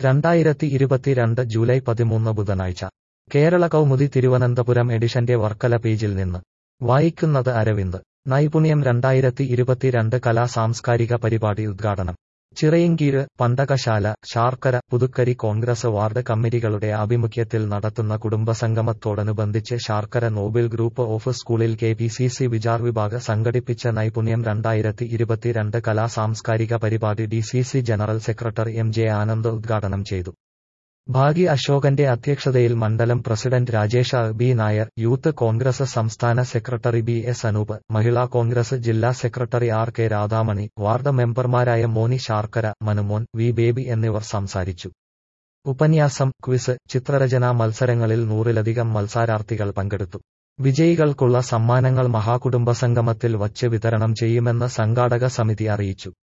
രണ്ടായിരത്തി ഇരുപത്തിരണ്ട് ജൂലൈ പതിമൂന്ന് ബുധനാഴ്ച കേരള കൗമുദി തിരുവനന്തപുരം എഡിഷന്റെ വർക്കല പേജിൽ നിന്ന് വായിക്കുന്നത് അരവിന്ദ് നൈപുണ്യം രണ്ടായിരത്തി ഇരുപത്തിരണ്ട് കലാ സാംസ്കാരിക പരിപാടി ഉദ്ഘാടനം ചിറയിൻകീഴ് പണ്ടകശാല ശാർക്കര പുതുക്കരി കോൺഗ്രസ് വാർഡ് കമ്മിറ്റികളുടെ ആഭിമുഖ്യത്തിൽ നടത്തുന്ന കുടുംബസംഗമത്തോടനുബന്ധിച്ച് ശാർക്കര നോബിൾ ഗ്രൂപ്പ് ഓഫ് സ്കൂളിൽ K P C C Vichar Vibhag സംഘടിപ്പിച്ച നൈപുണ്യം രണ്ടായിരത്തി ഇരുപത്തിരണ്ട് കലാ സാംസ്കാരിക പരിപാടി D C C general secretary M J Anand ഉദ്ഘാടനം ചെയ്തു ഭാഗി അശോകന്റെ അധ്യക്ഷതയിൽ മണ്ഡലം president Rajesh B Nair youth Congress സംസ്ഥാന secretary B S Anoop Mahila Congress ജില്ലാ secretary R K Radhamani ward മെമ്പർമാരായ മോനി ശാർക്കര മനുമോൻ വി ബേബി എന്നിവർ സംസാരിച്ചു ഉപന്യാസം ക്വിസ് ചിത്രരചനാ മത്സരങ്ങളിൽ നൂറിലധികം മത്സരാർത്ഥികൾ പങ്കെടുത്തു വിജയികൾക്കുള്ള സമ്മാനങ്ങൾ മഹാകുടുംബസംഗമത്തിൽ വച്ച് വിതരണം ചെയ്യുമെന്ന് സംഘാടക സമിതി അറിയിച്ചു